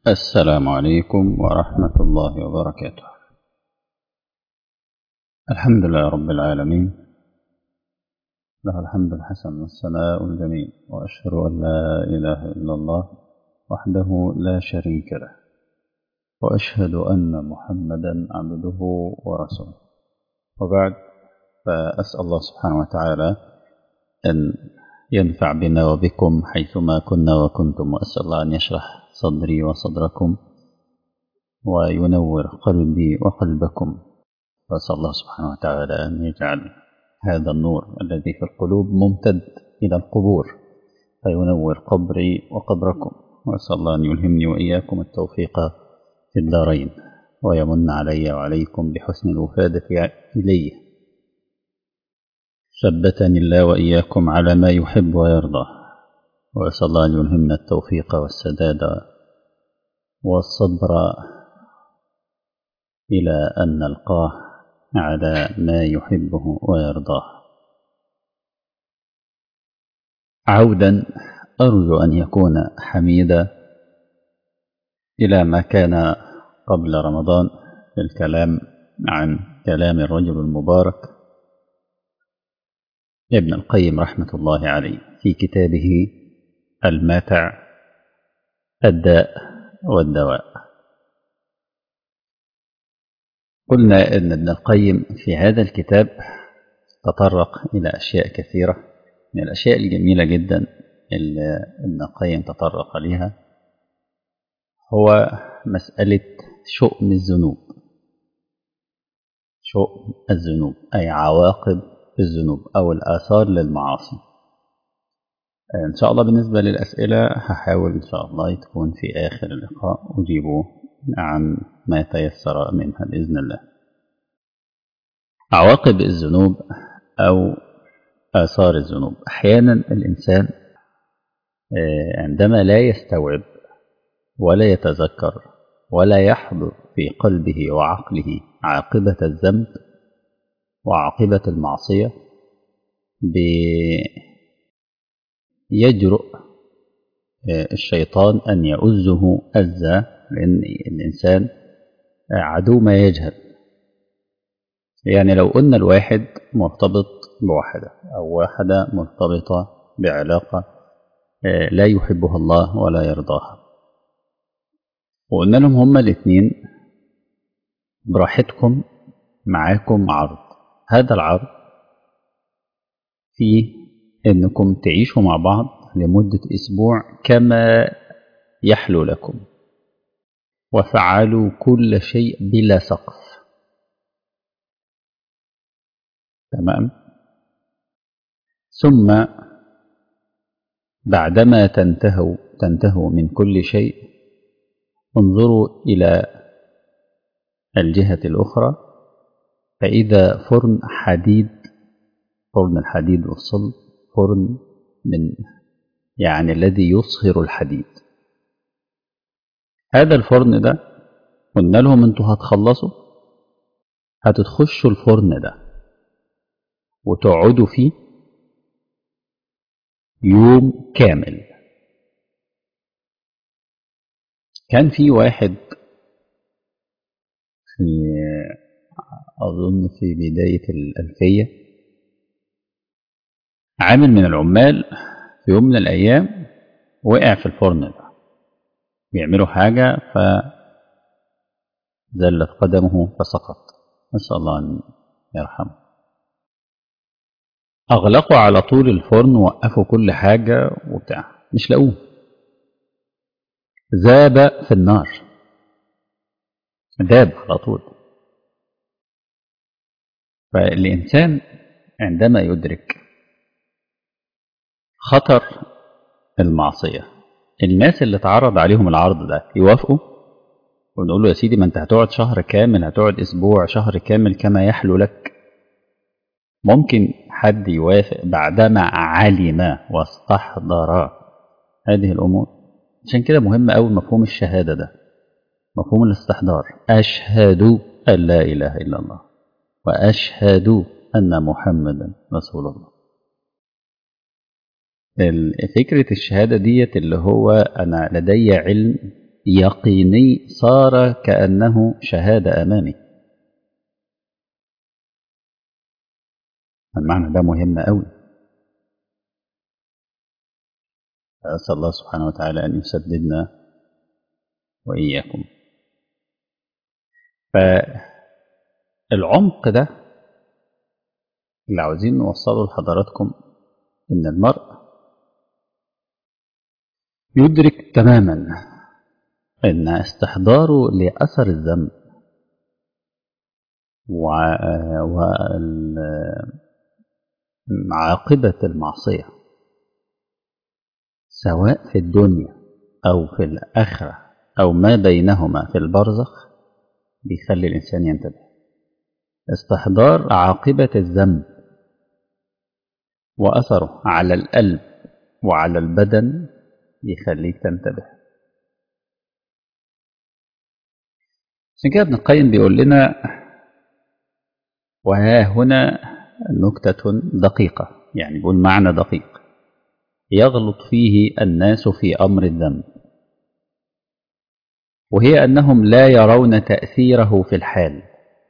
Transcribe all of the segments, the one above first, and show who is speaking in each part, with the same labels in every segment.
Speaker 1: السلام عليكم ورحمة الله وبركاته الحمد لله رب العالمين له الحمد الحسن والثناء الجميل وأشهد أن لا إله إلا الله وحده لا شريك له وأشهد أن محمدا عبده ورسوله وبعد فأسأل الله سبحانه وتعالى أن ينفع بنا وبكم حيثما كنا وكنتم وأسأل الله أن يشرح صدري وصدركم وينور قلبي وقلبكم وأسأل الله سبحانه وتعالى أن يجعل هذا النور الذي في القلوب ممتد إلى القبور فينور قبري وقبركم وأسأل الله أن يلهمني وإياكم التوفيق في الدارين ويمن علي وعليكم بحسن الوفادة إليه ثبتني الله وإياكم على ما يحب ويرضى وأسأل الله أن يلهمنا التوفيق والسداد والصبر إلى أن نلقاه على ما يحبه ويرضاه عودا أرجو أن يكون حميدا إلى ما كان قبل رمضان في الكلام عن كلام الرجل المبارك ابن القيم رحمة الله عليه في كتابه الماتع الداء والدواء قلنا أن ابن القيم في هذا الكتاب تطرق إلى أشياء كثيرة من الأشياء الجميلة جدا اللي ابن القيم تطرق لها هو مسألة شؤم الذنوب شؤم الذنوب أي عواقب الذنوب أو الآثار للمعاصي إن شاء الله بالنسبة للأسئلة هحاول إن شاء الله تكون في آخر اللقاء أجيبه عن ما تيسر منها بإذن الله عواقب الذنوب أو آثار الذنوب أحيانا الإنسان عندما لا يستوعب ولا يتذكر ولا يحضر في قلبه وعقله عاقبة الذنب وعاقبة المعصية يجرؤ الشيطان أن يؤزه أزة لأن الإنسان عدو ما يجهل يعني لو قلنا الواحد مرتبط بواحدة أو واحدة مرتبطة بعلاقة لا يحبها الله ولا يرضاها وقلنا لهم هما الاثنين براحتكم معاكم عرض هذا العرض فيه انكم تعيشوا مع بعض لمدة اسبوع كما يحلو لكم وفعلوا كل شيء بلا سقف تمام ثم بعدما تنتهوا تنتهوا من كل شيء انظروا إلى الجهة الأخرى فإذا فرن حديد فرن الحديد والصلب فرن من يعني الذي يصهر الحديد هذا الفرن ده قلنا لهم انتوا هتخلصوا هتتخشوا الفرن ده وتقعدوا فيه يوم كامل كان في واحد في أظن في بداية الألفية عامل من العمال في يوم من الأيام وقع في الفرن ده بيعملوا حاجة فزلت قدمه فسقط نسأل الله أن يرحمه أغلقوا على طول الفرن وقفوا كل حاجة وبتاع مش لاقوه ذاب في النار ذاب على طول فالإنسان عندما يدرك خطر المعصية الناس اللي اتعرض عليهم العرض ده يوافقوا ونقول له يا سيدي ما انت هتقعد شهر كامل هتقعد اسبوع شهر كامل كما يحلو لك ممكن حد يوافق بعدما علم واستحضر هذه الامور عشان كده مهم قوي مفهوم الشهاده ده مفهوم الاستحضار اشهد ان لا اله الا الله واشهد ان محمدا رسول الله فكرة الشهادة ديت اللي هو أنا لدي علم يقيني صار كأنه شهادة أمامي المعنى ده مهم قوي أسأل الله سبحانه وتعالى أن يسددنا وإياكم فالعمق ده اللي عاوزين نوصله لحضراتكم إن المرء يدرك تماما أن استحضاره لأثر الذنب وعاقبة المعصية سواء في الدنيا أو في الآخرة أو ما بينهما في البرزخ بيخلي الإنسان ينتبه استحضار عاقبة الذنب وأثره على القلب وعلى البدن يخليك تنتبه عشان كده ابن القيم بيقول لنا وها هنا نكتة دقيقة يعني بيقول معنى دقيق يغلط فيه الناس في أمر الذنب وهي أنهم لا يرون تأثيره في الحال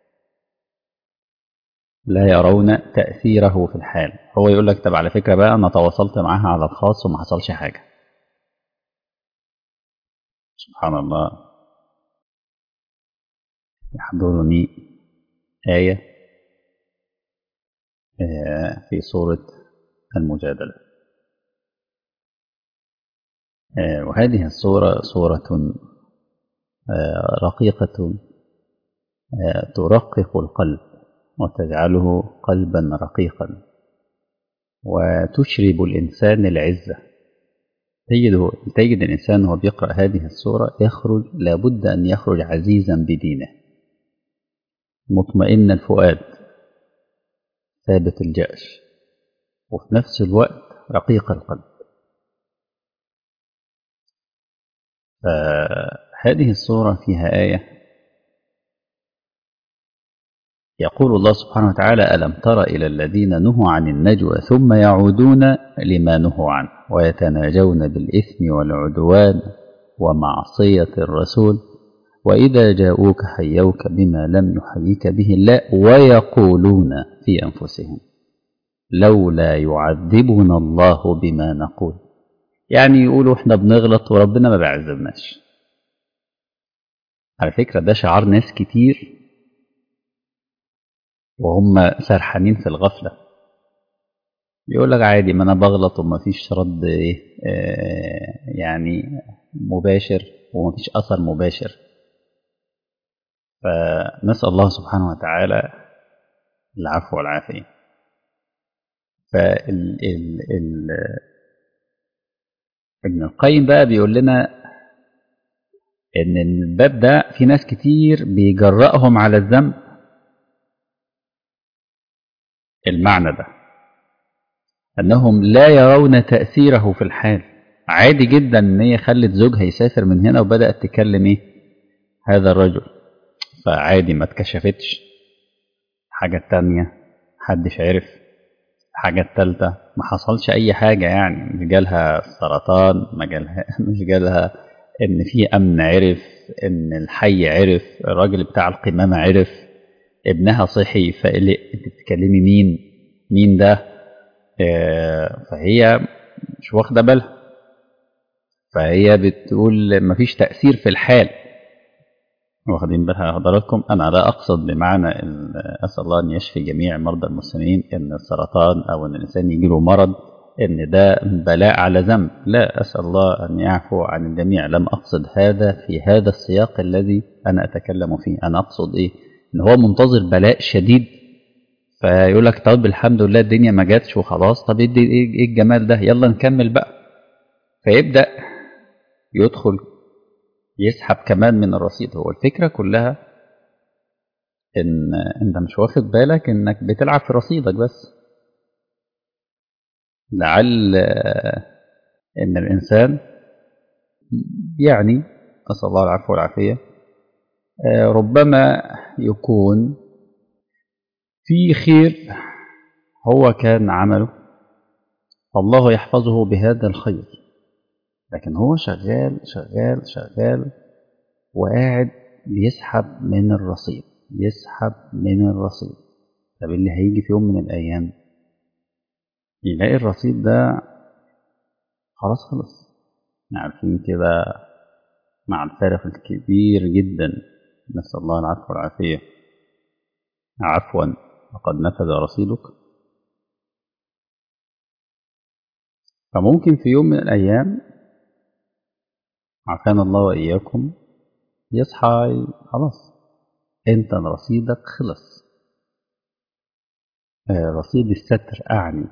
Speaker 1: لا يرون تأثيره في الحال هو يقول لك طب على فكرة بقى أنا تواصلت معاها على الخاص وما حصلش حاجة سبحان الله يحضرني آية في سورة المجادلة وهذه السورة سورة رقيقة ترقق القلب وتجعله قلبا رقيقا وتشرب الإنسان العزة تجد, تجد الإنسان وهو بيقرأ هذه السورة يخرج لابد أن يخرج عزيزا بدينه مطمئن الفؤاد ثابت الجأش وفي نفس الوقت رقيق القلب فهذه السورة فيها آية يقول الله سبحانه وتعالى ألم تر إلى الذين نهوا عن النجوى ثم يعودون لما نهوا عنه ويتناجون بالإثم والعدوان ومعصية الرسول وإذا جاءوك حيوك بما لم يحييك به الله ويقولون في أنفسهم لولا يعذبنا الله بما نقول يعني يقولوا احنا بنغلط وربنا ما بيعذبناش على فكرة ده شعار ناس كتير وهم سرحانين في الغفلة يقول لك عادي ما انا بغلط وما فيش رد ايه آه يعني مباشر وما فيش اثر مباشر فنسأل الله سبحانه وتعالى العفو والعافية فال ال ال ابن القيم بقى بيقول لنا ان الباب ده في ناس كتير بيجرأهم على الذنب المعنى ده انهم لا يرون تأثيره في الحال عادي جدا ان هي خلت زوجها يسافر من هنا وبدأت تكلم ايه هذا الرجل فعادي ما اتكشفتش حاجة تانية محدش عرف الحاجة التالتة ما حصلش أي حاجة يعني مش جالها سرطان ما جالها مش جالها إن في أمن عرف إن الحي عرف الراجل بتاع القمامة عرف ابنها صحي فقلق أنت بتتكلمي مين مين ده آه فهي مش واخدة بالها فهي بتقول مفيش تأثير في الحال واخدين بالها حضراتكم أنا لا أقصد بمعنى أسأل الله أن يشفي جميع مرضى المسلمين إن السرطان أو أن الإنسان يجيله مرض إن ده بلاء على ذنب لا أسأل الله أن يعفو عن الجميع لم أقصد هذا في هذا السياق الذي أنا أتكلم فيه أنا أقصد إيه إن هو منتظر بلاء شديد فيقول لك طب الحمد لله الدنيا ما جاتش وخلاص طب إيه الجمال ده يلا نكمل بقى فيبدأ يدخل يسحب كمان من الرصيد هو الفكرة كلها ان انت مش واخد بالك انك بتلعب في رصيدك بس لعل ان الانسان يعني اسال الله العفو والعافيه ربما يكون في خير هو كان عمله الله يحفظه بهذا الخير لكن هو شغال شغال شغال وقاعد بيسحب من الرصيد بيسحب من الرصيد طب اللي هيجي في يوم من الأيام يلاقي الرصيد ده خلاص خلص عارفين كده مع الفارق الكبير جدا نسأل الله العفو والعافية عفوا وقد نفذ رصيدك فممكن في يوم من الأيام عافانا الله وإياكم يصحى خلاص انت رصيدك خلص رصيد الستر أعني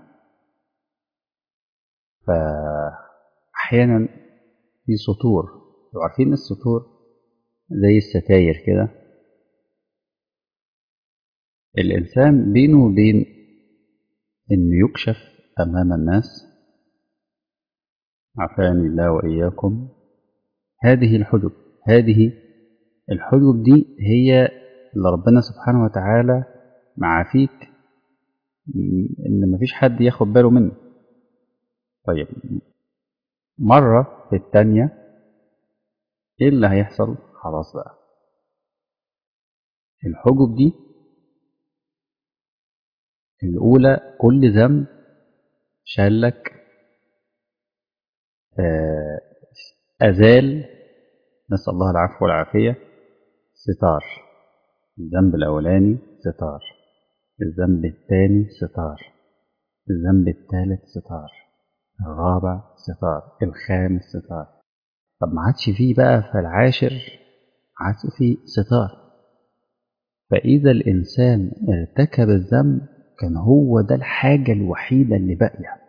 Speaker 1: فأحيانا في سطور عارفين السطور زي الستاير كده الإنسان بينه وبين إنه يكشف أمام الناس عافاني الله وإياكم هذه الحجب هذه الحجب دي هي اللي ربنا سبحانه وتعالى معافيك إن مفيش حد ياخد باله منه طيب مرة في التانية إيه اللي هيحصل خلاص بقى الحجب دي الأولى كل ذنب شالك أزال نسأل الله العفو والعافية ستار الذنب الأولاني ستار الذنب الثاني ستار الذنب الثالث ستار الرابع ستار الخامس ستار طب ما عادش فيه بقى في العاشر عادش فيه ستار فإذا الإنسان ارتكب الذنب كان هو ده الحاجة الوحيدة اللي باقية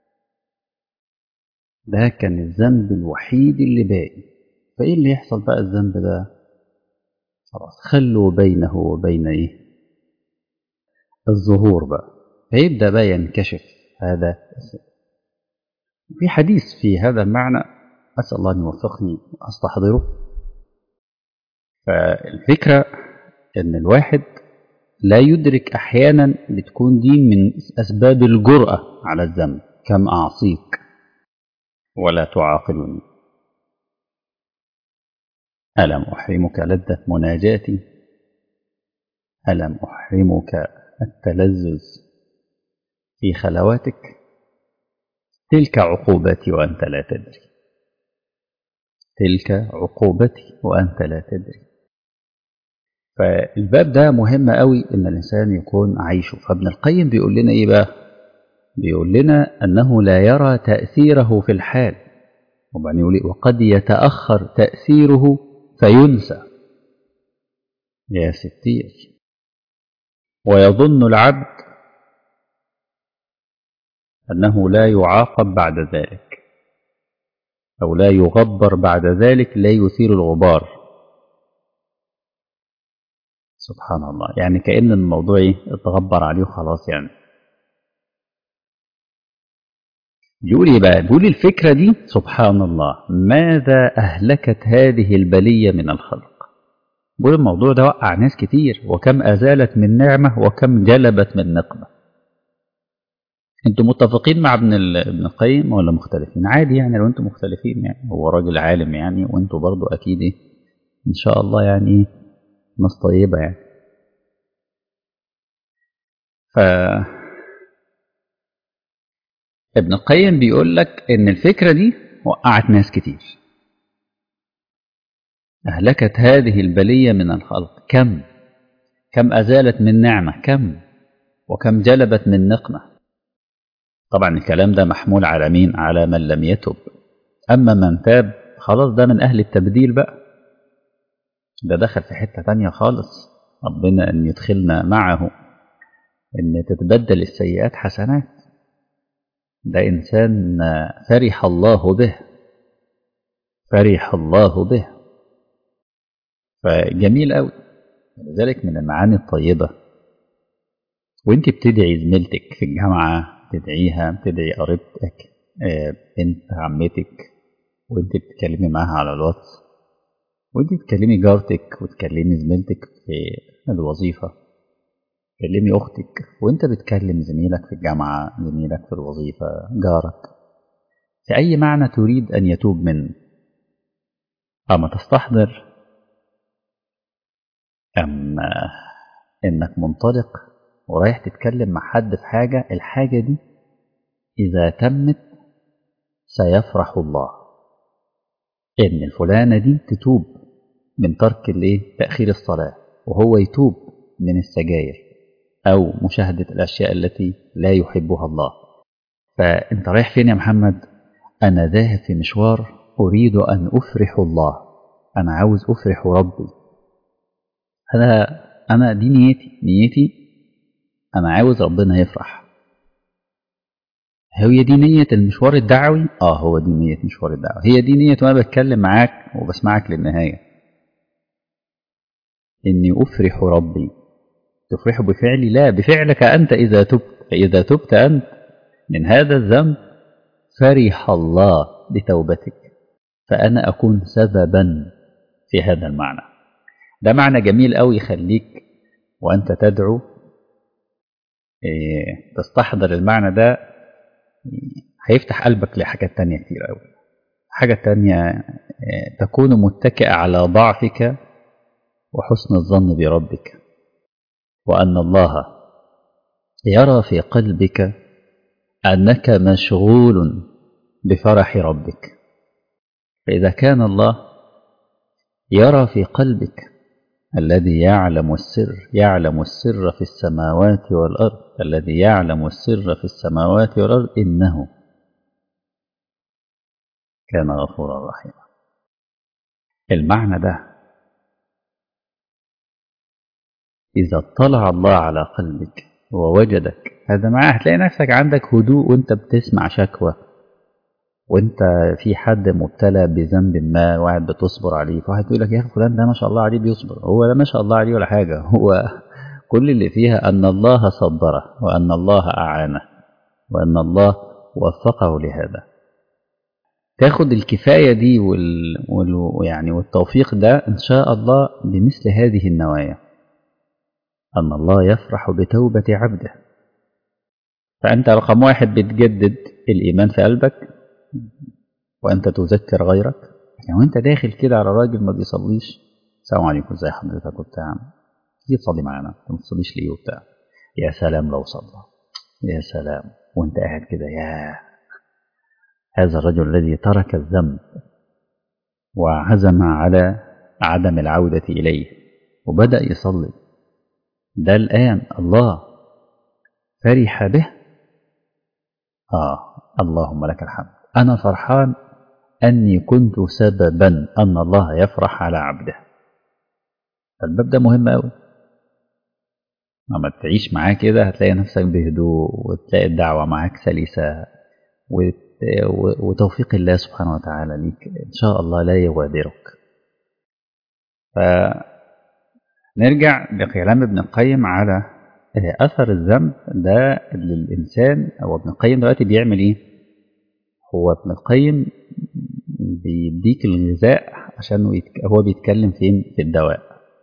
Speaker 1: ده كان الذنب الوحيد اللي باقي فإيه اللي يحصل بقى الذنب ده خلاص خلوا بينه وبين إيه الظهور بقى فيبدأ بقى ينكشف هذا في حديث في هذا المعنى أسأل الله أن يوفقني أستحضره فالفكرة أن الواحد لا يدرك أحيانا بتكون دي من أسباب الجرأة على الذنب كم أعصيك ولا تعاقبني ألم أحرمك لذة مناجاتي ألم أحرمك التلذذ في خلواتك تلك عقوبتي وأنت لا تدري تلك عقوبتي وأنت لا تدري فالباب ده مهم قوي ان الانسان يكون عايشه فابن القيم بيقول لنا ايه بقى بيقول لنا انه لا يرى تاثيره في الحال وبعدين يقول وقد يتاخر تاثيره فينسى يا ستير ويظن العبد انه لا يعاقب بعد ذلك او لا يغبر بعد ذلك لا يثير الغبار سبحان الله يعني كأن الموضوع اتغبر عليه وخلاص يعني بيقول ايه بقى بيقول الفكرة دي سبحان الله ماذا أهلكت هذه البلية من الخلق بيقول الموضوع ده وقع ناس كتير وكم أزالت من نعمة وكم جلبت من نقمة انتوا متفقين مع ابن ابن القيم ولا مختلفين عادي يعني لو انتوا مختلفين يعني هو راجل عالم يعني وانتوا برضو اكيد ان شاء الله يعني ناس طيبة يعني ف ابن القيم بيقول لك ان الفكرة دي وقعت ناس كتير أهلكت هذه البلية من الخلق كم كم أزالت من نعمة كم وكم جلبت من نقمة طبعا الكلام ده محمول على مين على من لم يتب أما من تاب خلاص ده من أهل التبديل بقى ده دخل في حتة تانية خالص ربنا أن يدخلنا معه أن تتبدل السيئات حسنات ده إنسان فرح الله به فرح الله به فجميل قوي لذلك من المعاني الطيبة وانت بتدعي زميلتك في الجامعة تدعيها تدعي قريبتك بنت عمتك وانت بتتكلمي معاها على الواتس وانت بتكلمي جارتك وتكلمي زميلتك في الوظيفة تكلمي أختك وانت بتكلم زميلك في الجامعة زميلك في الوظيفة جارك في أي معنى تريد أن يتوب منه أما تستحضر أما إنك منطلق ورايح تتكلم مع حد في حاجة الحاجة دي إذا تمت سيفرح الله إن الفلانة دي تتوب من ترك الإيه تأخير الصلاة وهو يتوب من السجاير أو مشاهدة الأشياء التي لا يحبها الله فأنت رايح فين يا محمد أنا ذاهب في مشوار أريد أن أفرح الله أنا عاوز أفرح ربي أنا أنا دي نيتي نيتي أنا عاوز ربنا يفرح هي دي نية المشوار الدعوي؟ آه هو دي نية مشوار الدعوي هي دي نية وأنا بتكلم معاك وبسمعك للنهاية إني أفرح ربي تفرح بفعلي لا بفعلك أنت إذا تبت فإذا تبت أنت من هذا الذنب فرح الله بتوبتك فأنا أكون سببا في هذا المعنى ده معنى جميل قوي يخليك وأنت تدعو إيه تستحضر المعنى ده هيفتح قلبك لحاجات تانية كتير قوي حاجة تانية إيه تكون متكئة على ضعفك وحسن الظن بربك وأن الله يرى في قلبك أنك مشغول بفرح ربك فإذا كان الله يرى في قلبك الذي يعلم السر يعلم السر في السماوات والأرض الذي يعلم السر في السماوات والأرض إنه كان غفورا رحيما المعنى ده إذا اطلع الله على قلبك ووجدك هذا معناه هتلاقي نفسك عندك هدوء وانت بتسمع شكوى وانت في حد مبتلى بذنب ما وقاعد بتصبر عليه فواحد يقول لك يا اخي فلان ده ما شاء الله عليه بيصبر هو لا ما شاء الله عليه ولا حاجه هو كل اللي فيها ان الله صبره وان الله اعانه وان الله وفقه لهذا تاخد الكفايه دي وال... وال... يعني والتوفيق ده ان شاء الله بمثل هذه النوايا ان الله يفرح بتوبه عبده فانت رقم واحد بتجدد الايمان في قلبك وانت تذكر غيرك يعني وانت داخل كده على راجل ما بيصليش السلام عليكم ازي حضرتك وبتاع تيجي تصلي معانا انت ما تصليش ليه وبتاع يا سلام لو صلى يا سلام وانت قاعد كده يا هذا الرجل الذي ترك الذنب وعزم على عدم العودة إليه وبدأ يصلي ده الآن الله فرح به آه اللهم لك الحمد أنا فرحان أني كنت سببا أن الله يفرح على عبده الباب ده مهم أوي لما تعيش معاه كده هتلاقي نفسك بهدوء وتلاقي الدعوة معاك سلسة وتوفيق الله سبحانه وتعالى ليك إن شاء الله لا يغادرك فنرجع لكلام ابن القيم على أثر الذنب ده للإنسان أو ابن القيم دلوقتي بيعمل إيه؟ هو ابن القيم بيديك الغذاء عشان هو بيتكلم فين في الدواء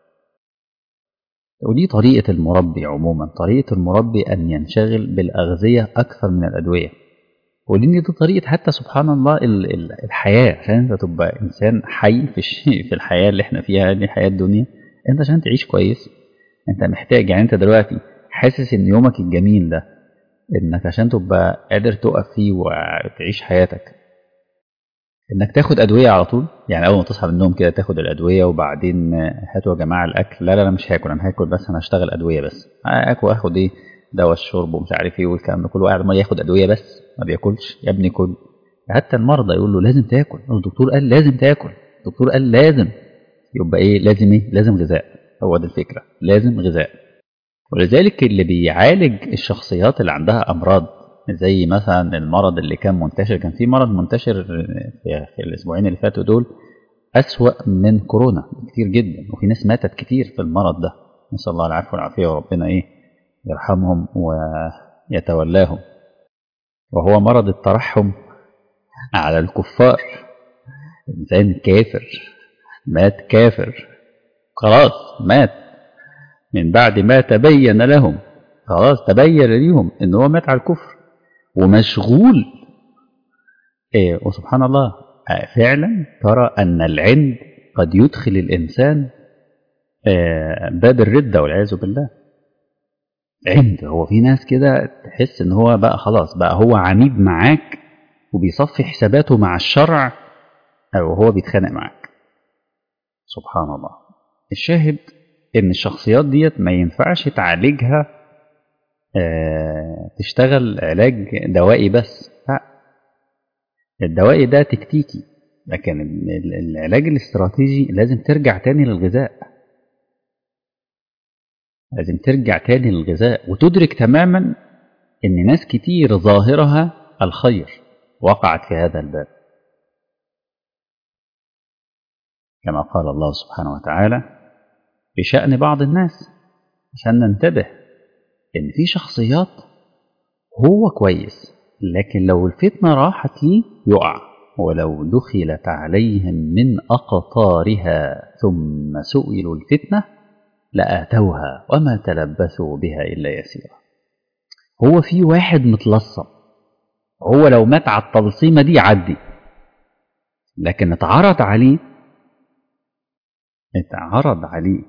Speaker 1: ودي طريقة المربي عموما طريقة المربي أن ينشغل بالأغذية أكثر من الأدوية ولأن دي طريقة حتى سبحان الله الحياة عشان أنت تبقى إنسان حي في في الحياة اللي احنا فيها دي حياة الدنيا أنت عشان تعيش كويس أنت محتاج يعني أنت دلوقتي حاسس إن يومك الجميل ده إنك عشان تبقى قادر تقف فيه وتعيش حياتك انك تاخد ادويه على طول يعني اول ما تصحى من النوم كده تاخد الادويه وبعدين هاتوا يا جماعه الاكل لا لا انا مش هاكل انا هاكل بس انا هشتغل ادويه بس اكل واخد ايه دواء الشرب ومش عارف ايه والكلام ده كله قاعد ما ياخد ادويه بس ما بياكلش يا ابني كل حتى المرضى يقول له لازم تاكل الدكتور قال لازم تاكل الدكتور قال لازم يبقى ايه لازم ايه لازم غذاء هو ده الفكره لازم غذاء ولذلك اللي بيعالج الشخصيات اللي عندها امراض زي مثلا المرض اللي كان منتشر كان في مرض منتشر في الاسبوعين اللي فاتوا دول أسوأ من كورونا كتير جدا وفي ناس ماتت كتير في المرض ده نسأل الله العفو والعافية وربنا إيه يرحمهم ويتولاهم وهو مرض الترحم على الكفار إنسان كافر مات كافر خلاص مات من بعد ما تبين لهم خلاص تبين ليهم ان هو مات على الكفر ومشغول إيه وسبحان الله فعلا ترى أن العند قد يدخل الإنسان آه، باب الردة والعياذ بالله عند هو في ناس كده تحس ان هو بقى خلاص بقى هو عميد معاك وبيصفي حساباته مع الشرع او هو بيتخانق معاك سبحان الله الشاهد ان الشخصيات ديت ما ينفعش تعالجها آه، تشتغل علاج دوائي بس لا الدوائي ده تكتيكي لكن ال- ال- العلاج الاستراتيجي لازم ترجع تاني للغذاء لازم ترجع تاني للغذاء وتدرك تماما ان ناس كتير ظاهرها الخير وقعت في هذا الباب كما قال الله سبحانه وتعالى بشأن بعض الناس عشان ننتبه ان في شخصيات هو كويس لكن لو الفتنة راحت ليه يقع ولو دخلت عليهم من أقطارها ثم سئلوا الفتنة لآتوها وما تلبثوا بها إلا يسيرا هو في واحد متلصم هو لو مات على التلصيمة دي يعدي لكن اتعرض عليه اتعرض عليه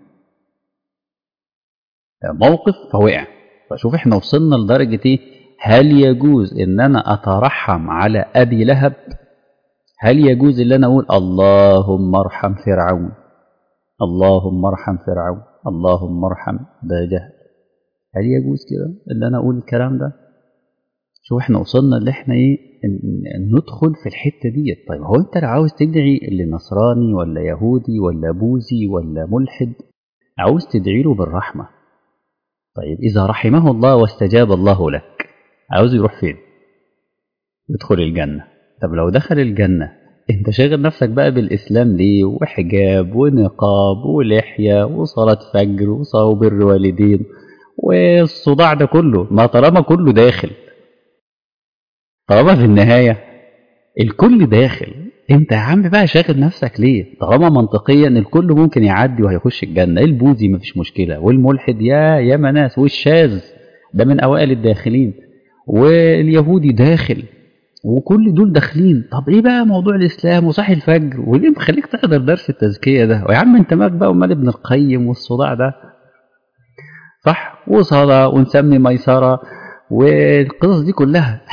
Speaker 1: موقف فوقع فشوف احنا وصلنا لدرجة ايه هل يجوز ان انا اترحم على ابي لهب هل يجوز ان انا اقول اللهم ارحم فرعون اللهم ارحم فرعون اللهم ارحم ابا جهل هل يجوز كده ان انا اقول الكلام ده شوف احنا وصلنا اللي احنا ايه إن- إن ندخل في الحته ديت طيب هو انت لو عاوز تدعي لنصراني ولا يهودي ولا بوذي ولا ملحد عاوز تدعي له بالرحمه طيب اذا رحمه الله واستجاب الله لك عاوز يروح فين يدخل الجنه طب لو دخل الجنه انت شاغل نفسك بقى بالاسلام ليه وحجاب ونقاب ولحيه وصلاه فجر وصلاه بر والدين والصداع ده كله ما طالما كله داخل طالما في النهاية الكل داخل انت يا عم بقى شاغل نفسك ليه طالما منطقيا الكل ممكن يعدي وهيخش الجنة البوذي مفيش مشكلة والملحد يا يا ناس والشاذ ده من أوائل الداخلين واليهودي داخل وكل دول داخلين طب ايه بقى موضوع الاسلام وصحي الفجر وليه مخليك تحضر درس التزكيه ده ويا عم انت مالك بقى ومال ابن القيم والصداع ده صح وصلاه ونسمي ميسره والقصص دي كلها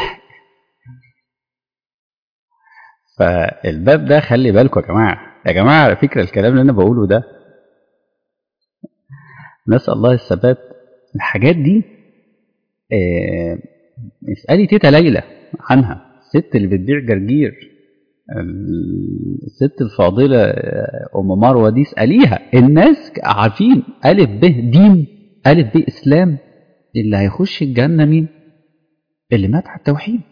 Speaker 1: فالباب ده خلي بالكم يا جماعه يا جماعه على فكره الكلام اللي انا بقوله ده نسال الله الثبات الحاجات دي آه، اسالي تيتا ليلى عنها الست اللي بتبيع جرجير الست الفاضله آه، ام مروه دي اساليها الناس عارفين الف ب دين الف ب اسلام اللي هيخش الجنه مين اللي مات على التوحيد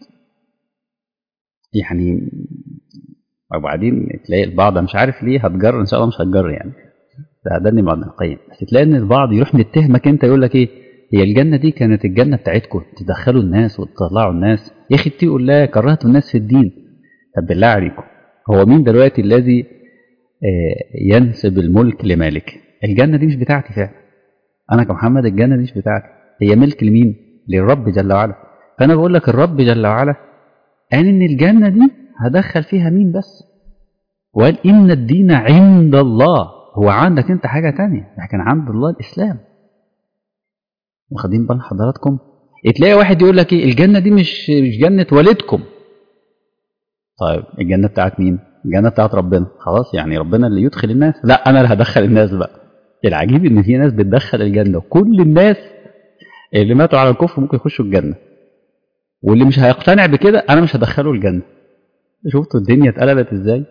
Speaker 1: يعني وبعدين تلاقي البعض مش عارف ليه هتجر ان شاء الله مش هتجر يعني ده ده ابن ابن القيم بس تلاقي ان البعض يروح متهمك انت يقول لك ايه هي الجنه دي كانت الجنه بتاعتكم تدخلوا الناس وتطلعوا الناس يا اخي اتقوا الله كرهتوا الناس في الدين طب بالله عليكم هو مين دلوقتي الذي آه، ينسب الملك لمالك الجنه دي مش بتاعتي فعلا انا كمحمد الجنه دي مش بتاعتي هي ملك لمين للرب جل وعلا فانا بقول لك الرب جل وعلا قال ان الجنه دي هدخل فيها مين بس وقال ان الدين عند الله هو عندك انت حاجه تانية لكن عند الله الاسلام واخدين بال حضراتكم تلاقي واحد يقول لك ايه الجنه دي مش مش جنه والدكم طيب الجنه بتاعت مين الجنه بتاعت ربنا خلاص يعني ربنا اللي يدخل الناس لا انا اللي هدخل الناس بقى العجيب ان في ناس بتدخل الجنه وكل الناس اللي ماتوا على الكفر ممكن يخشوا الجنه واللي مش هيقتنع بكده انا مش هدخله الجنه شفتوا الدنيا اتقلبت ازاي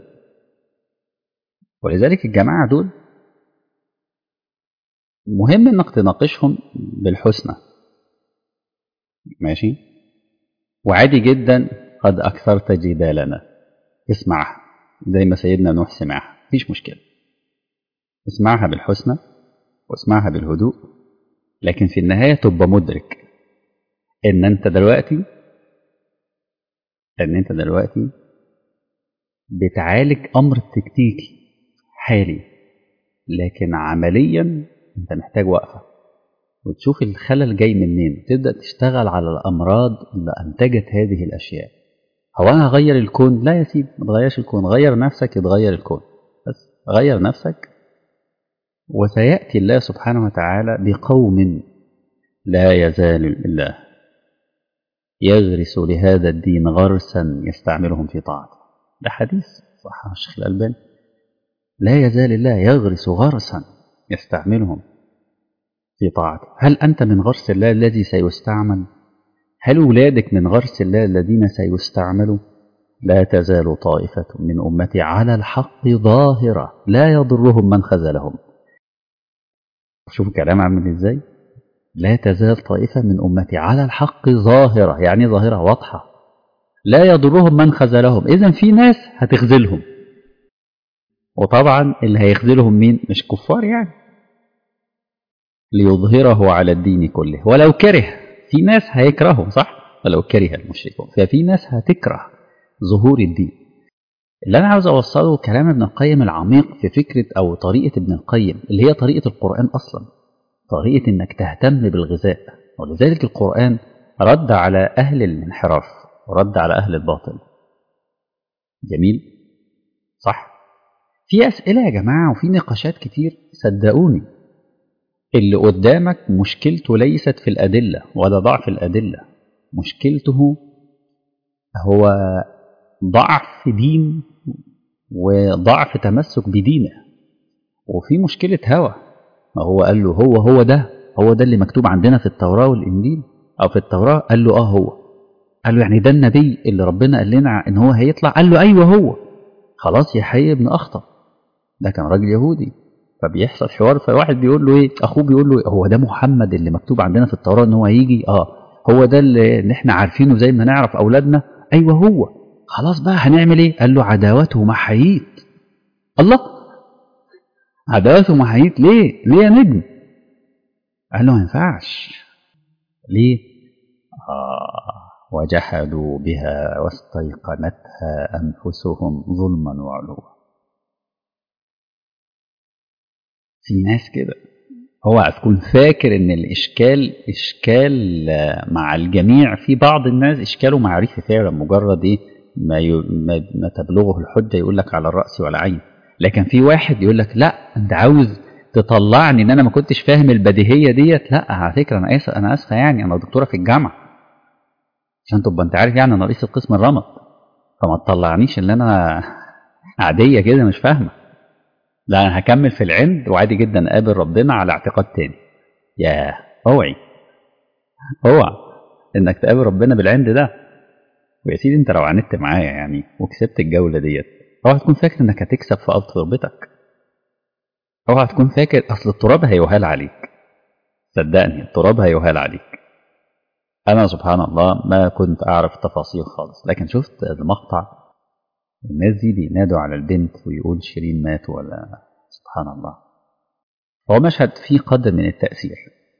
Speaker 1: ولذلك الجماعه دول مهم انك تناقشهم بالحسنى ماشي وعادي جدا قد اكثرت جدالنا اسمعها زي ما سيدنا نوح سمعها مفيش مشكله اسمعها بالحسنى واسمعها بالهدوء لكن في النهايه تبقى مدرك ان انت دلوقتي ان انت دلوقتي بتعالج امر تكتيكي حالي لكن عمليا انت محتاج وقفه وتشوف الخلل جاي منين تبدا تشتغل على الامراض اللي انتجت هذه الاشياء هو انا هغير الكون لا يا سيدي ما تغيرش الكون غير نفسك يتغير الكون بس غير نفسك وسيأتي الله سبحانه وتعالى بقوم لا يزال الله يغرس لهذا الدين غرسا يستعملهم في طاعته ده حديث صح الشيخ الألباني لا يزال الله يغرس غرسا يستعملهم في طاعته هل أنت من غرس الله الذي سيستعمل هل ولادك من غرس الله الذين سيستعملوا لا تزال طائفة من أمتي على الحق ظاهرة لا يضرهم من خذلهم شوف الكلام عامل ازاي لا تزال طائفة من أمتي على الحق ظاهرة يعني ظاهرة واضحة لا يضرهم من خذلهم إذا في ناس هتخذلهم وطبعا اللي هيخذلهم مين مش كفار يعني ليظهره على الدين كله ولو كره في ناس هيكرههم صح ولو كره المشركون ففي ناس هتكره ظهور الدين اللي انا عاوز اوصله كلام ابن القيم العميق في فكره او طريقه ابن القيم اللي هي طريقه القران اصلا طريقه انك تهتم بالغذاء ولذلك القران رد على اهل الانحراف ورد على اهل الباطل جميل صح في اسئله يا جماعه وفي نقاشات كتير صدقوني اللي قدامك مشكلته ليست في الادله ولا ضعف الادله مشكلته هو ضعف دين وضعف تمسك بدينه وفي مشكلة هوى ما هو قال له هو هو ده هو ده اللي مكتوب عندنا في التوراة والإنجيل أو في التوراة قال له آه هو قال له يعني ده النبي اللي ربنا قال لنا إن هو هيطلع قال له أيوه هو خلاص يا حي ابن أخطب ده كان راجل يهودي فبيحصل حوار فواحد بيقول له إيه أخوه بيقول له هو ده محمد اللي مكتوب عندنا في التوراة إن هو هيجي آه هو ده اللي احنا عارفينه زي ما نعرف أولادنا أيوه هو خلاص بقى هنعمل ايه قال له عداوته محاييت الله عداوته محاييت ليه ليه يا نجم قال له ما ينفعش ليه آه وجحدوا بها واستيقنتها انفسهم ظلما وعلوا في ناس كده هو هتكون فاكر ان الاشكال اشكال مع الجميع في بعض الناس اشكاله معرفي فعلا مجرد ايه ما, ي... ما... ما تبلغه الحجة يقول لك على الرأس ولا عين لكن في واحد يقول لك لا انت عاوز تطلعني ان انا ما كنتش فاهم البديهية ديت لا على فكرة انا اسف انا اسفة يعني انا دكتورة في الجامعة عشان تبقى انت عارف يعني انا رئيس القسم الرمد فما تطلعنيش ان انا عادية كده مش فاهمة لا انا هكمل في العند وعادي جدا اقابل ربنا على اعتقاد تاني يا اوعي اوعى انك تقابل ربنا بالعند ده ويا سيدي انت لو عاندت معايا يعني وكسبت الجولة ديت اوعى تكون فاكر انك هتكسب في ارض تربتك اوعى تكون فاكر اصل التراب هيوهال عليك صدقني التراب هيوهال عليك انا سبحان الله ما كنت اعرف التفاصيل خالص لكن شفت المقطع الناس دي بينادوا على البنت ويقول شيرين مات ولا سبحان الله هو مشهد فيه قدر من التأثير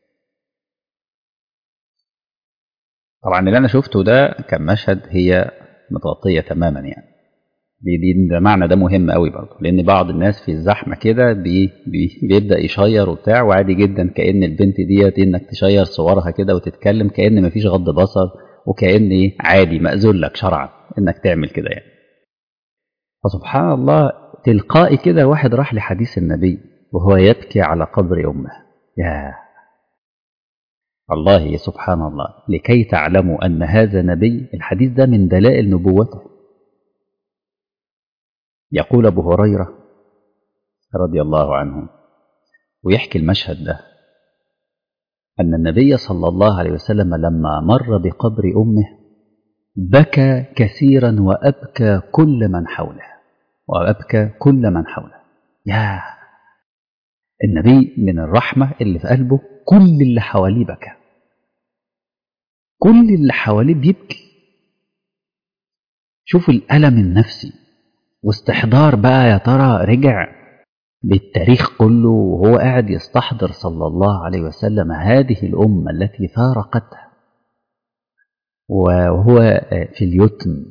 Speaker 1: طبعا اللي انا شفته ده كان مشهد هي متغطيه تماما يعني دي دي ده معنى ده مهم قوي برضه لان بعض الناس في الزحمه كده بي بي بيبدا يشير وبتاع وعادي جدا كان البنت ديت انك تشير صورها كده وتتكلم كان مفيش غض بصر وكان ايه عادي ماذون لك شرعا انك تعمل كده يعني فسبحان الله تلقائي كده واحد راح لحديث النبي وهو يبكي على قبر امه ياه والله سبحان الله لكي تعلموا أن هذا نبي الحديث ده من دلائل نبوته يقول أبو هريرة رضي الله عنه ويحكي المشهد ده أن النبي صلى الله عليه وسلم لما مر بقبر أمه بكى كثيرا وأبكى كل من حوله وأبكى كل من حوله يا النبي من الرحمة اللي في قلبه كل اللي حواليه بكى كل اللي حواليه بيبكي شوف الألم النفسي واستحضار بقى يا ترى رجع بالتاريخ كله وهو قاعد يستحضر صلى الله عليه وسلم هذه الأمة التي فارقته وهو في اليتم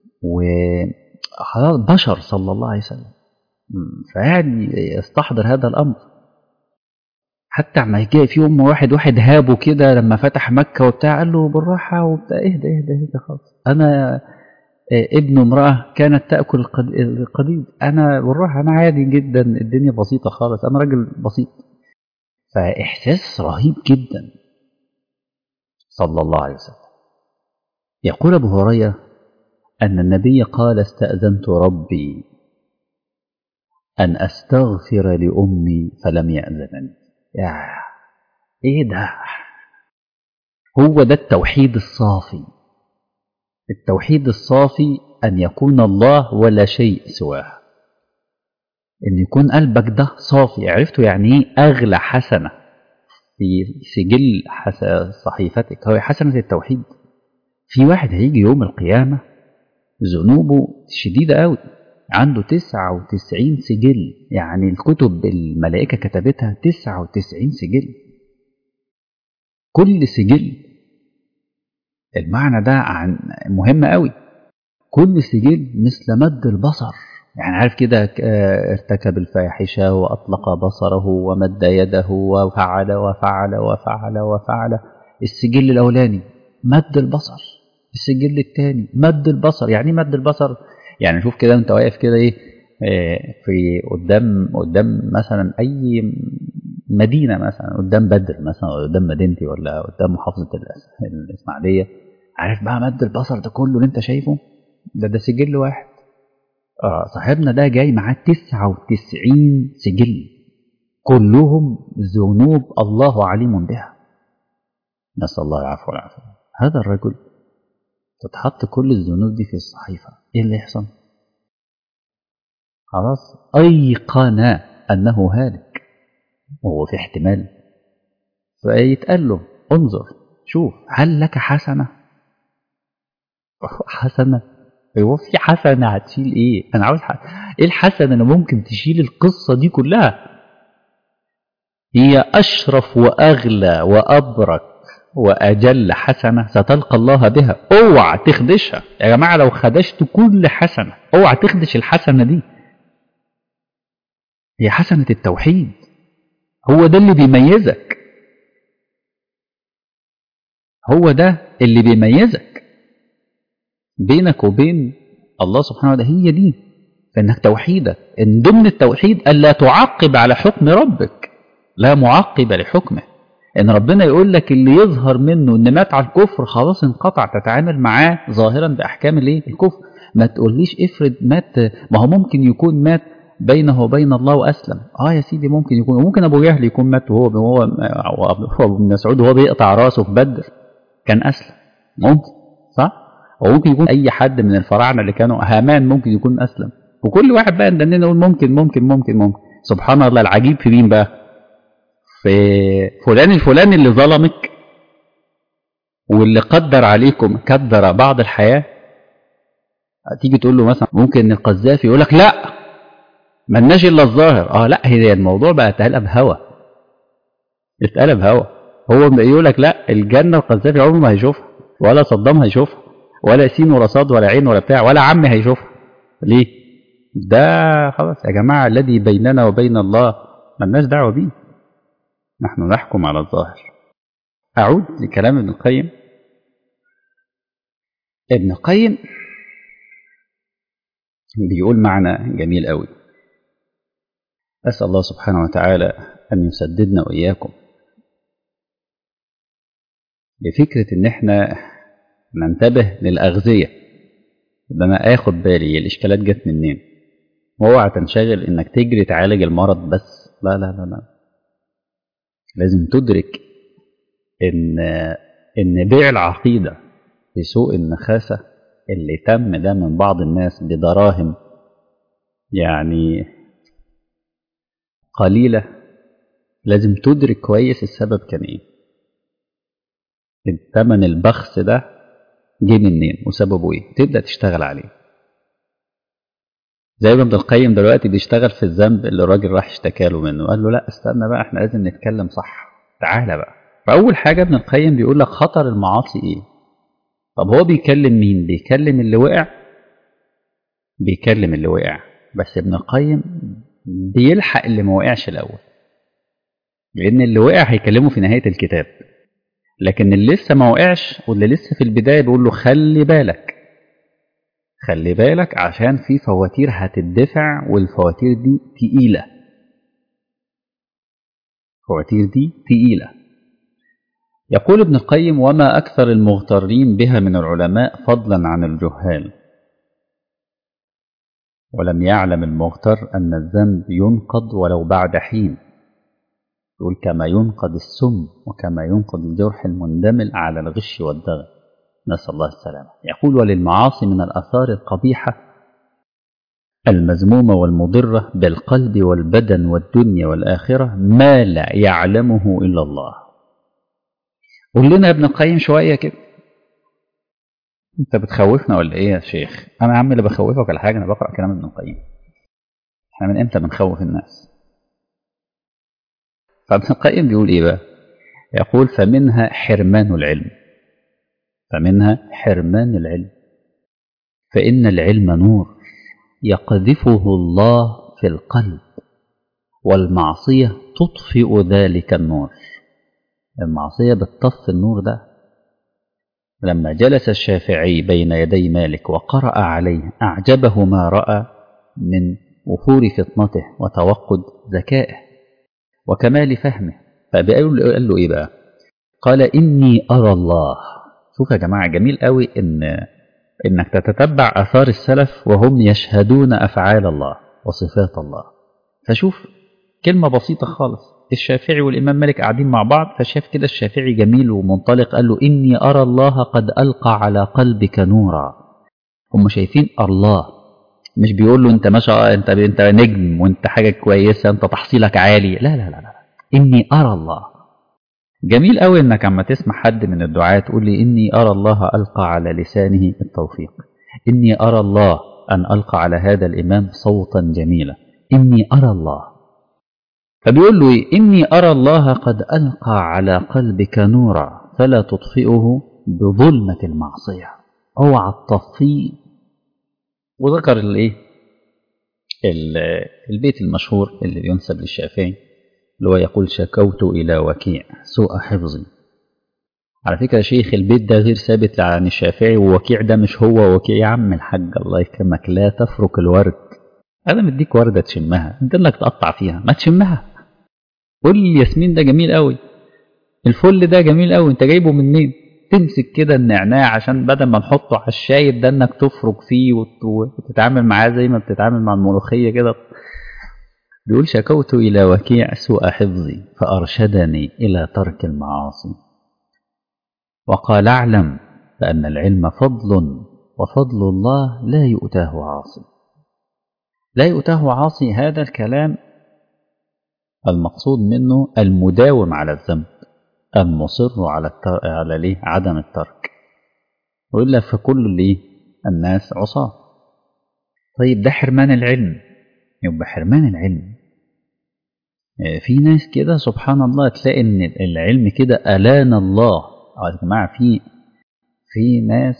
Speaker 1: وخلاص بشر صلى الله عليه وسلم فقاعد يستحضر هذا الأمر حتى عما جاء في يوم واحد واحد هابه كده لما فتح مكة وبتاع قال له بالراحة وبتاع اهدى اهدى اهدى خالص أنا ابن امرأة كانت تأكل القديد أنا والروح أنا عادي جدا الدنيا بسيطة خالص أنا راجل بسيط فإحساس رهيب جدا صلى الله عليه وسلم يقول أبو هريرة أن النبي قال استأذنت ربي أن أستغفر لأمي فلم يأذنني يا إيه ده هو ده التوحيد الصافي التوحيد الصافي أن يكون الله ولا شيء سواه أن يكون قلبك ده صافي عرفتوا يعني إيه أغلى حسنة في سجل صحيفتك هو حسنة التوحيد في واحد هيجي يوم القيامة ذنوبه شديدة قوي عنده 99 سجل يعني الكتب الملائكة كتبتها 99 سجل كل سجل المعنى ده عن مهم قوي كل سجل مثل مد البصر يعني عارف كده ارتكب الفاحشة وأطلق بصره ومد يده وفعل وفعل وفعل وفعل السجل الأولاني مد البصر السجل الثاني مد البصر يعني مد البصر يعني شوف كده انت واقف كده ايه في قدام قدام مثلا اي مدينه مثلا قدام بدر مثلا ولا قدام مدينتي ولا قدام محافظه الاسماعيليه عارف بقى مد البصر ده كله اللي انت شايفه ده ده سجل واحد اه صاحبنا ده جاي معاه 99 سجل كلهم ذنوب الله عليم بها نسال الله العفو والعافيه هذا الرجل تتحط كل الذنوب دي في الصحيفه ايه اللي يحصل خلاص ايقن انه هالك وهو في احتمال فيتقال له انظر شوف هل لك حسنه حسنه هو في حسنه هتشيل ايه انا عاوز حسنة. ايه الحسنه اللي ممكن تشيل القصه دي كلها هي اشرف واغلى وابرك واجل حسنه ستلقى الله بها اوعى تخدشها يا جماعه لو خدشت كل حسنه اوعى تخدش الحسنه دي هي حسنه التوحيد هو ده اللي بيميزك هو ده اللي بيميزك بينك وبين الله سبحانه وتعالى هي دي فانك توحيدك ان ضمن التوحيد الا تعقب على حكم ربك لا معقب لحكمه ان ربنا يقول لك اللي يظهر منه ان مات على الكفر خلاص انقطع تتعامل معاه ظاهرا باحكام الايه الكفر ما تقوليش افرض مات ما هو ممكن يكون مات بينه وبين الله واسلم اه يا سيدي ممكن يكون ممكن ابو جهل يكون مات وهو وهو ابو مسعود وهو بيقطع راسه في بدر كان اسلم ممكن صح وممكن يكون اي حد من الفراعنه اللي كانوا هامان ممكن يكون اسلم وكل واحد بقى ندنا نقول ممكن ممكن ممكن ممكن سبحان الله العجيب في مين بقى في فلان الفلاني اللي ظلمك واللي قدر عليكم كدر بعض الحياه تيجي تقول له مثلا ممكن القذافي يقول لك لا ملناش الا الظاهر اه لا هي الموضوع بقى اتقلب هوا اتقلب هوا هو يقول لك لا الجنه القذافي عمره ما هيشوفها ولا صدام هيشوفها ولا سين ولا صاد ولا عين ولا بتاع ولا عم هيشوفها ليه ده خلاص يا جماعه الذي بيننا وبين الله ملناش دعوه بيه نحن نحكم على الظاهر اعود لكلام ابن القيم ابن القيم بيقول معنى جميل قوي أسأل الله سبحانه وتعالى أن يسددنا وإياكم لفكرة إن إحنا ننتبه للأغذية ده أنا آخد بالي الإشكالات جت منين واوعى تنشغل إنك تجري تعالج المرض بس لا لا لا لا لازم تدرك إن إن بيع العقيدة في سوق النخاسة اللي تم ده من بعض الناس بدراهم يعني قليلة لازم تدرك كويس السبب كان ايه الثمن البخس ده جه منين وسببه ايه تبدأ تشتغل عليه زي ما ابن القيم دلوقتي بيشتغل في الذنب اللي الراجل راح اشتكى له منه قال له لا استنى بقى احنا لازم نتكلم صح تعالى بقى فأول حاجة ابن القيم بيقول لك خطر المعاصي ايه طب هو بيكلم مين بيكلم اللي وقع بيكلم اللي وقع بس ابن القيم بيلحق اللي ما وقعش الاول لان اللي وقع هيكلمه في نهايه الكتاب لكن اللي لسه ما وقعش واللي لسه في البدايه بيقول له خلي بالك خلي بالك عشان في فواتير هتدفع والفواتير دي تقيلة فواتير دي تقيلة يقول ابن القيم وما أكثر المغترين بها من العلماء فضلا عن الجهال ولم يعلم المغتر أن الذنب ينقض ولو بعد حين يقول كما ينقض السم وكما ينقض الجرح المندمل على الغش والدغل نسأل الله السلامة يقول وللمعاصي من الآثار القبيحة المذمومة والمضرة بالقلب والبدن والدنيا والآخرة ما لا يعلمه إلا الله قول لنا يا ابن القيم شوية كده انت بتخوفنا ولا ايه يا شيخ انا يا عم اللي بخوفك ولا حاجه انا بقرا كلام ابن القيم احنا من امتى بنخوف الناس فابن القيم بيقول ايه بقى يقول فمنها حرمان العلم فمنها حرمان العلم فان العلم نور يقذفه الله في القلب والمعصيه تطفئ ذلك النور المعصيه بتطفي النور ده لما جلس الشافعي بين يدي مالك وقرأ عليه أعجبه ما رأى من وفور فطنته وتوقد ذكائه وكمال فهمه فقال له إيه بقى قال إني أرى الله شوف يا جماعة جميل قوي إن إنك تتتبع آثار السلف وهم يشهدون أفعال الله وصفات الله فشوف كلمة بسيطة خالص الشافعي والإمام مالك قاعدين مع بعض فشاف كده الشافعي جميل ومنطلق قال له إني أرى الله قد ألقى على قلبك نورا هم شايفين الله مش بيقول له أنت ما شاء أنت أنت نجم وأنت حاجة كويسة أنت تحصيلك عالي لا لا لا لا إني أرى الله جميل قوي إنك عما تسمع حد من الدعاة تقول لي إني أرى الله ألقى على لسانه التوفيق إني أرى الله أن ألقى على هذا الإمام صوتا جميلا إني أرى الله فبيقول له إيه؟ إني أرى الله قد ألقى على قلبك نورا فلا تطفئه بظلمة المعصية اوعى تطفيه وذكر الايه البيت المشهور اللي بينسب للشافعي اللي هو يقول شكوت إلى وكيع سوء حفظي على فكرة شيخ البيت ده غير ثابت عن الشافعي ووكيع ده مش هو وكيع يا عم الحاج الله يكرمك لا تفرك الورد أنا مديك وردة تشمها أنت إنك تقطع فيها ما تشمها قول لي الياسمين ده جميل قوي الفل ده جميل قوي انت جايبه منين تمسك كده النعناع عشان بدل ما نحطه على الشاي ده انك تفرك فيه وتتعامل معاه زي ما بتتعامل مع الملوخيه كده بيقول شكوت الى وكيع سوء حفظي فارشدني الى ترك المعاصي وقال اعلم بان العلم فضل وفضل الله لا يؤتاه عاصي لا يؤتاه عاصي هذا الكلام المقصود منه المداوم على الذنب المصر على التر... على ليه عدم الترك والا فكل ليه الناس عصاة طيب ده حرمان العلم يبقى حرمان العلم في ناس كده سبحان الله تلاقي ان العلم كده الان الله يا جماعه في في ناس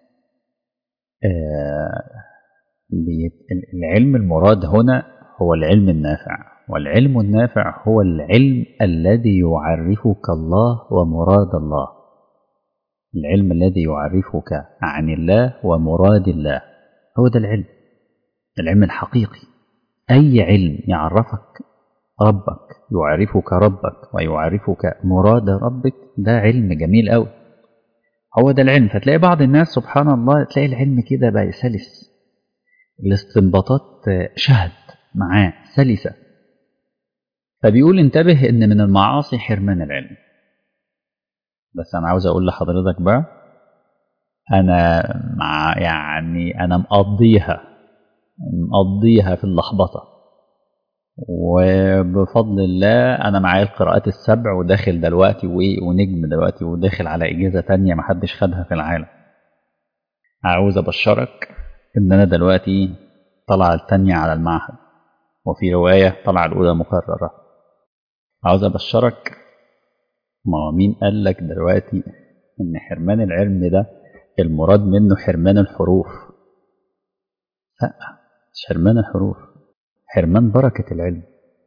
Speaker 1: آه العلم المراد هنا هو العلم النافع والعلم النافع هو العلم الذي يعرفك الله ومراد الله العلم الذي يعرفك عن الله ومراد الله هو ده العلم العلم الحقيقي أي علم يعرفك ربك يعرفك ربك ويعرفك مراد ربك ده علم جميل أوي هو ده العلم فتلاقي بعض الناس سبحان الله تلاقي العلم كده بقى سلس الاستنباطات شهد معاه سلسة فبيقول انتبه ان من المعاصي حرمان العلم بس انا عاوز اقول لحضرتك بقى انا مع يعني انا مقضيها مقضيها في اللخبطه وبفضل الله انا معايا القراءات السبع وداخل دلوقتي ونجم دلوقتي وداخل على اجازه تانية محدش خدها في العالم عاوز ابشرك ان انا دلوقتي طلع التانية على المعهد وفي روايه طلع الاولى مكرره عاوز ابشرك ما مين قال لك دلوقتي ان حرمان العلم ده المراد منه حرمان الحروف لا مش حرمان الحروف حرمان بركة العلم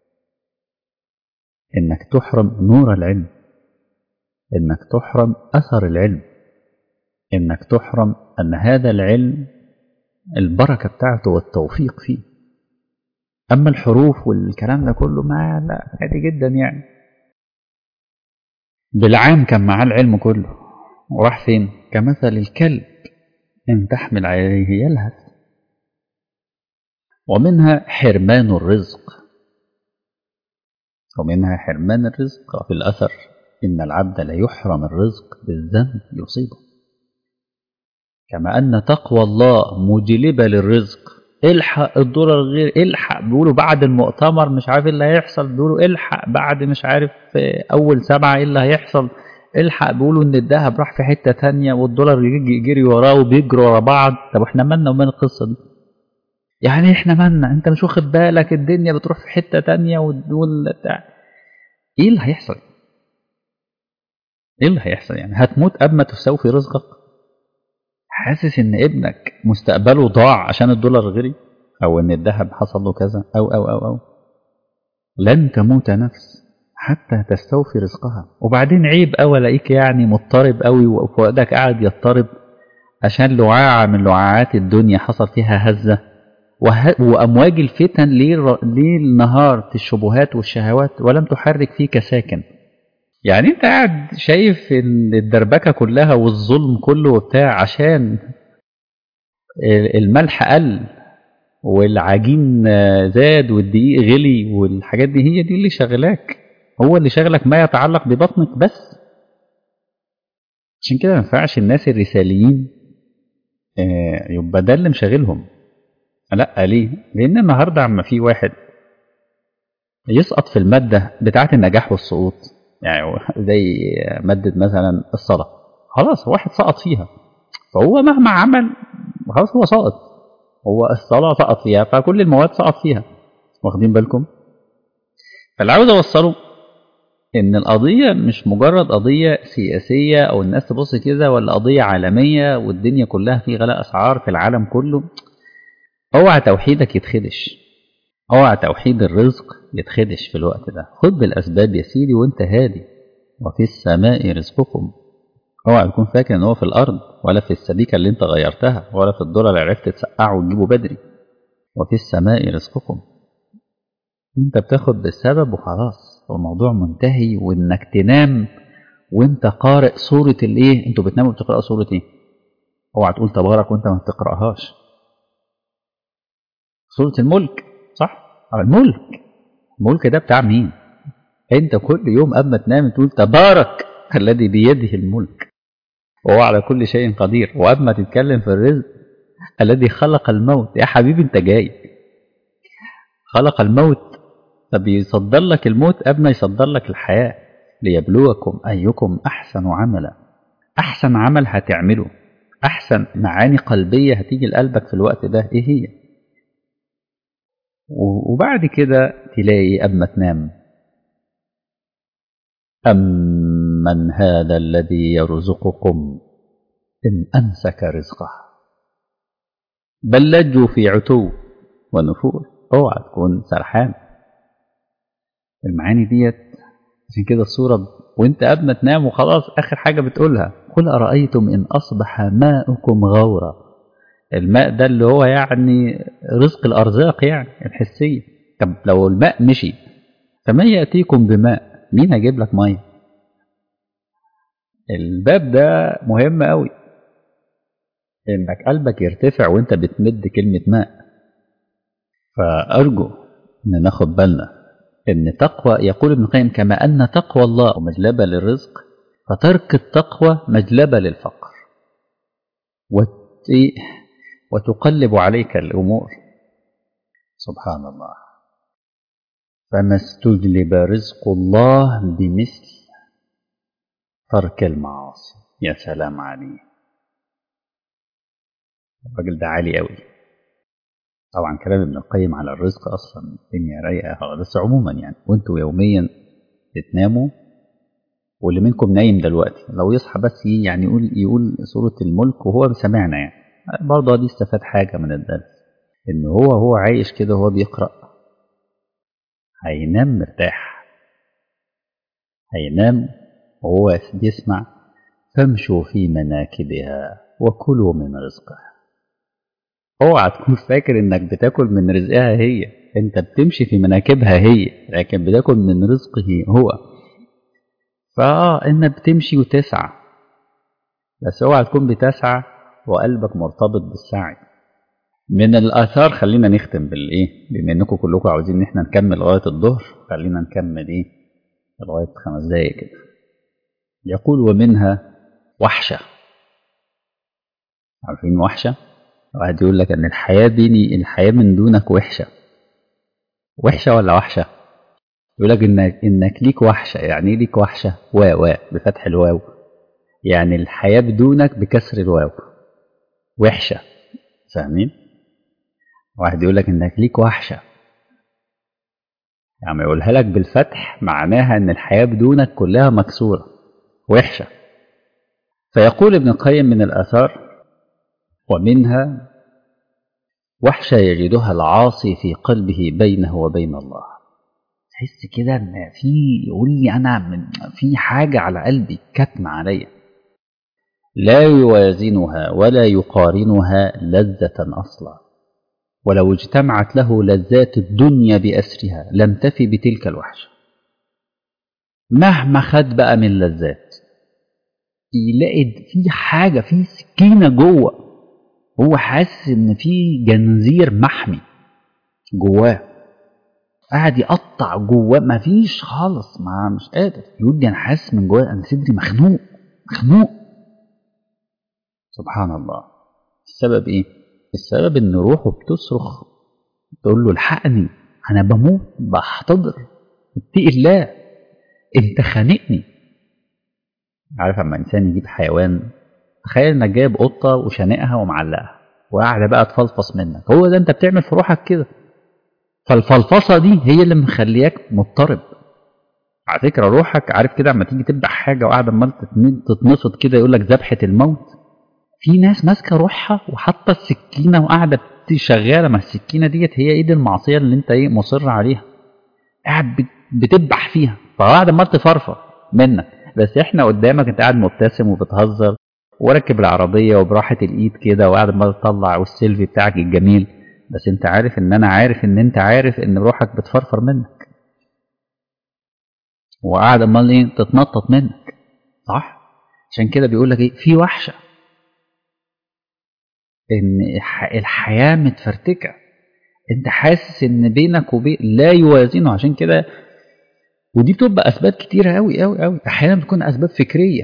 Speaker 1: انك تحرم نور العلم انك تحرم اثر العلم انك تحرم ان هذا العلم البركة بتاعته والتوفيق فيه أما الحروف والكلام ده كله ما لا عادي جدا يعني بالعام كان معاه العلم كله وراح فين كمثل الكلب إن تحمل عليه يلهث ومنها حرمان الرزق ومنها حرمان الرزق في الأثر إن العبد لا يحرم الرزق بالذنب يصيبه كما أن تقوى الله مجلبة للرزق الحق الدولار غير الحق بيقولوا بعد المؤتمر مش عارف ايه اللي هيحصل بيقولوا الحق بعد مش عارف أول سبعة ايه اللي هيحصل الحق بيقولوا إن الذهب راح في حتة تانية والدولار يجي يجري وراه وبيجروا ورا بعض طب احنا مالنا ومال القصة دي يعني احنا مالنا انت مش واخد بالك الدنيا بتروح في حتة تانية والدول بتاع ايه اللي هيحصل ايه اللي هيحصل يعني هتموت قبل ما تستوفي رزقك حاسس ان ابنك مستقبله ضاع عشان الدولار غلي او ان الذهب حصل له كذا او او او او لن تموت نفس حتى تستوفي رزقها وبعدين عيب قوي الاقيك يعني مضطرب قوي وفؤادك قاعد يضطرب عشان لعاعة من لعاعات الدنيا حصل فيها هزة وه... وأمواج الفتن ليل... ليل نهار في الشبهات والشهوات ولم تحرك فيك ساكن يعني انت قاعد شايف ان الدربكه كلها والظلم كله وبتاع عشان الملح قل والعجين زاد والدقيق غلي والحاجات دي هي دي اللي شغلاك هو اللي شغلك ما يتعلق ببطنك بس عشان كده ما ينفعش الناس الرساليين يبقى ده اللي مشغلهم لا ليه لان النهارده عما في واحد يسقط في الماده بتاعه النجاح والسقوط يعني زي مادة مثلا الصلاة خلاص واحد سقط فيها فهو مهما عمل خلاص هو سقط هو الصلاة سقط فيها فكل المواد سقط فيها واخدين بالكم فاللي عاوز أوصله إن القضية مش مجرد قضية سياسية أو الناس تبص كده ولا قضية عالمية والدنيا كلها في غلاء أسعار في العالم كله اوعى توحيدك يتخدش اوعى توحيد الرزق يتخدش في الوقت ده خد بالاسباب يا سيدي وانت هادي وفي السماء رزقكم اوعى تكون فاكر ان هو في الارض ولا في السبيكه اللي انت غيرتها ولا في الدولار اللي عرفت تسقعه وتجيبه بدري وفي السماء رزقكم انت بتاخد بالسبب وخلاص الموضوع منتهي وانك تنام وانت قارئ سوره الايه انتوا بتناموا بتقرأوا سوره ايه اوعى تقول تبارك وانت ما بتقراهاش سوره الملك صح الملك الملك ده بتاع مين انت كل يوم قبل ما تنام تقول تبارك الذي بيده الملك وهو على كل شيء قدير وقبل ما تتكلم في الرزق الذي خلق الموت يا حبيبي انت جاي خلق الموت فبيصدر لك الموت قبل ما يصدر لك الحياة ليبلوكم أيكم أحسن عملا أحسن عمل هتعمله أحسن معاني قلبية هتيجي لقلبك في الوقت ده إيه هي وبعد كده تلاقي قبل ما تنام أمن هذا الذي يرزقكم إن أمسك رزقه بل لجوا في عتو ونفور اوعى تكون سرحان المعاني ديت عشان كده الصورة وانت قبل ما تنام وخلاص آخر حاجة بتقولها قل أرأيتم إن أصبح ماؤكم غورا الماء ده اللي هو يعني رزق الأرزاق يعني الحسية طب لو الماء مشي فمن يأتيكم بماء مين هيجيب لك مية الباب ده مهم قوي انك قلبك يرتفع وانت بتمد كلمة ماء فأرجو ان ناخد بالنا ان تقوى يقول ابن القيم كما ان تقوى الله مجلبة للرزق فترك التقوى مجلبة للفقر وتقلب عليك الأمور سبحان الله فما استجلب رزق الله بمثل ترك المعاصي يا سلام عليه الراجل ده عالي قوي طبعا كلام ابن القيم على الرزق اصلا الدنيا رايقه بس عموما يعني وانتوا يوميا بتناموا واللي منكم نايم دلوقتي لو يصحى بس يعني يقول يقول سوره الملك وهو سمعنا يعني برضه دي استفاد حاجه من الدرس ان هو هو عايش كده وهو بيقرا هينام مرتاح هينام وهو بيسمع فامشوا في مناكبها وكلوا من رزقها اوعى تكون فاكر انك بتاكل من رزقها هي انت بتمشي في مناكبها هي لكن بتاكل من رزقه هو فاه انك بتمشي وتسعى بس اوعى تكون بتسعى وقلبك مرتبط بالسعي من الاثار خلينا نختم بالايه بما انكم كلكم عاوزين ان احنا نكمل لغايه الظهر خلينا نكمل ايه لغايه خمس دقايق كده يقول ومنها وحشه عارفين وحشه واحد يقول لك ان الحياه دي الحياه من دونك وحشه وحشه ولا وحشه يقول لك انك انك ليك وحشه يعني ايه ليك وحشه وا وا بفتح الواو يعني الحياه بدونك بكسر الواو وحشه فاهمين واحد يقول لك انك ليك وحشه يعني يقولها لك بالفتح معناها ان الحياه بدونك كلها مكسوره وحشه فيقول ابن القيم من الاثار ومنها وحشة يجدها العاصي في قلبه بينه وبين الله تحس كده ان في يقول لي انا من في حاجة على قلبي كتم عليا لا يوازنها ولا يقارنها لذة أصلا ولو اجتمعت له لذات الدنيا بأسرها لم تفي بتلك الوحشة مهما خد بقى من لذات يلاقي في حاجة في سكينة جوه هو حاسس ان في جنزير محمي جواه قاعد يقطع جواه مفيش خالص ما مش قادر يقول لي انا حاسس من جوايا انا صدري مخنوق مخنوق سبحان الله السبب ايه السبب ان روحه بتصرخ تقول له الحقني انا بموت بحتضر اتقي الله انت خانقني عارف اما انسان يجيب حيوان تخيل انك جايب قطه وشانقها ومعلقها وقاعده بقى تفلفص منك هو ده انت بتعمل في روحك كده فالفلفصه دي هي اللي مخلياك مضطرب على فكره روحك عارف كده اما تيجي تذبح حاجه وقاعده عمال تتنفض كده يقول لك ذبحه الموت في ناس ماسكه روحها وحاطه السكينه وقاعده شغاله ما السكينه ديت هي ايد المعصيه اللي انت ايه مصر عليها قاعد بتذبح فيها فقاعد عمال تفرفر منك بس احنا قدامك انت قاعد مبتسم وبتهزر وراكب العربية وبراحة الإيد كده وقاعد عمال تطلع والسيلفي بتاعك الجميل بس أنت عارف إن أنا عارف إن أنت عارف إن روحك بتفرفر منك وقاعد عمال إيه تتنطط منك صح؟ عشان كده بيقول لك إيه في وحشة إن الحياة متفرتكة أنت حاسس إن بينك وبين لا يوازنه عشان كده ودي بتبقى أسباب كتيرة أوي أوي أوي أحيانا بتكون أسباب فكرية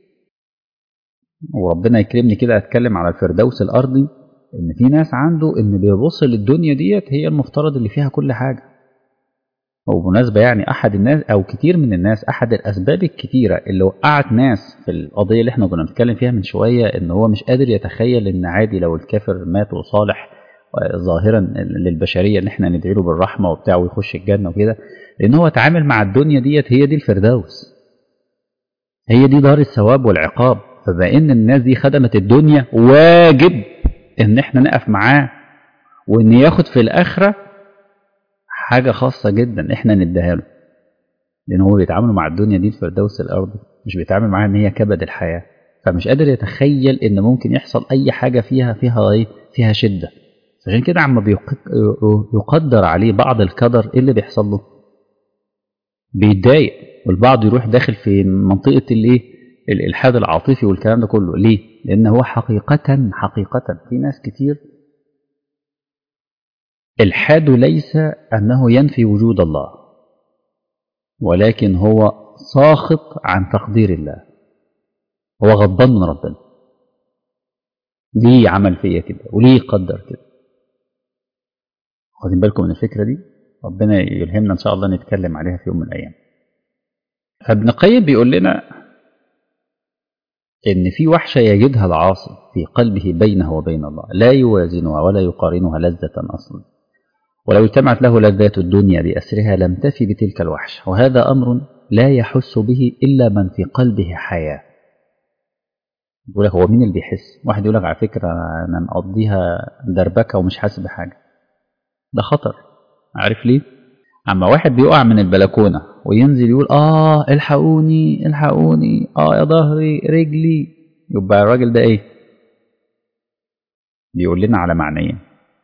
Speaker 1: وربنا يكرمني كده اتكلم على الفردوس الارضي ان في ناس عنده ان بيبص للدنيا ديت هي المفترض اللي فيها كل حاجه وبمناسبه يعني احد الناس او كتير من الناس احد الاسباب الكتيره اللي وقعت ناس في القضيه اللي احنا كنا بنتكلم فيها من شويه ان هو مش قادر يتخيل ان عادي لو الكافر مات وصالح ظاهرا للبشريه ان احنا ندعي له بالرحمه وبتاع ويخش الجنه وكده لان هو اتعامل مع الدنيا ديت هي دي الفردوس هي دي دار الثواب والعقاب فبان الناس دي خدمت الدنيا واجب ان احنا نقف معاه وان ياخد في الاخره حاجه خاصه جدا احنا نديها له لان هو بيتعامل مع الدنيا دي الفردوس الارضي مش بيتعامل معاها ان هي كبد الحياه فمش قادر يتخيل ان ممكن يحصل اي حاجه فيها فيها ايه فيها شده عشان كده عما يقدر عليه بعض القدر ايه اللي بيحصل له بيتضايق والبعض يروح داخل في منطقه الايه الالحاد العاطفي والكلام ده كله ليه لان هو حقيقه حقيقه في ناس كتير الحاد ليس انه ينفي وجود الله ولكن هو ساخط عن تقدير الله هو غضبان من ربنا ليه عمل فيا كده وليه قدر كده واخدين بالكم من الفكره دي ربنا يلهمنا ان شاء الله نتكلم عليها في يوم من الايام فابن قيم بيقول لنا إن في وحشة يجدها العاصي في قلبه بينه وبين الله لا يوازنها ولا يقارنها لذة أصلا ولو اجتمعت له لذات الدنيا بأسرها لم تفي بتلك الوحشة وهذا أمر لا يحس به إلا من في قلبه حياة يقول لك هو مين اللي بيحس واحد يقول لك على فكرة أنا مقضيها دربكة ومش حاسس بحاجة ده خطر عارف ليه اما واحد بيقع من البلكونه وينزل يقول اه الحقوني الحقوني اه يا ظهري رجلي يبقى الراجل ده ايه بيقول لنا على معنيين